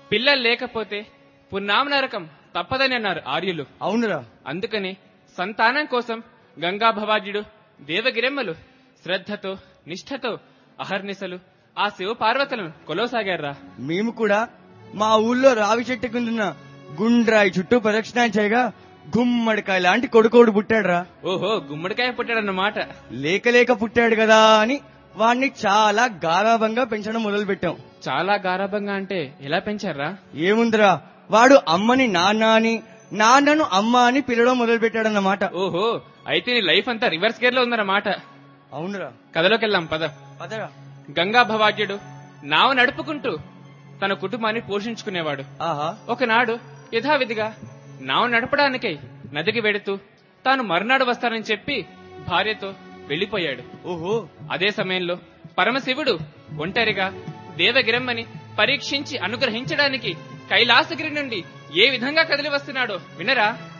పిల్లలు లేకపోతే పున్నామ నరకం తప్పదని అన్నారు ఆర్యులు అవునురా అందుకని సంతానం కోసం గంగా భవాజుడు దేవగిరెమ్మలు శ్రద్ధతో నిష్ఠతో అహర్నిశలు ఆ శివ పార్వతులను కొలవసాగారా మేము కూడా మా ఊళ్ళో రావి చెట్టు కిందున్న గుండ్రాయి చుట్టూ ప్రదక్షిణ చేయగా గుమ్మడికాయ లాంటి కొడుకోడు పుట్టాడురా ఓహో గుమ్మడికాయ పుట్టాడన్నమాట లేక లేక పుట్టాడు కదా అని వాణ్ణి చాలా గారాభంగా పెంచడం మొదలు పెట్టాం చాలా గారాభంగా అంటే ఎలా పెంచారా ఏముందిరా వాడు అమ్మని నాన్న అని నాన్నను అమ్మ అని పిలవడం మొదలు పెట్టాడన్నమాట ఓహో అయితే నీ లైఫ్ అంతా రివర్స్ గేర్ లో ఉందన్నమాట అవునురా కథలోకి వెళ్దాం పద పదరా గంగా భవాజ్యుడు నావ నడుపుకుంటూ తన కుటుంబాన్ని పోషించుకునేవాడు ఆహా ఒకనాడు యథావిధిగా నావ నడపడానికై నదికి వెడుతూ తాను మరునాడు వస్తానని చెప్పి భార్యతో వెళ్లిపోయాడు ఓహో అదే సమయంలో పరమశివుడు ఒంటరిగా దేవగిరమ్మని పరీక్షించి అనుగ్రహించడానికి కైలాసగిరి నుండి ఏ విధంగా కదిలి వస్తున్నాడో వినరా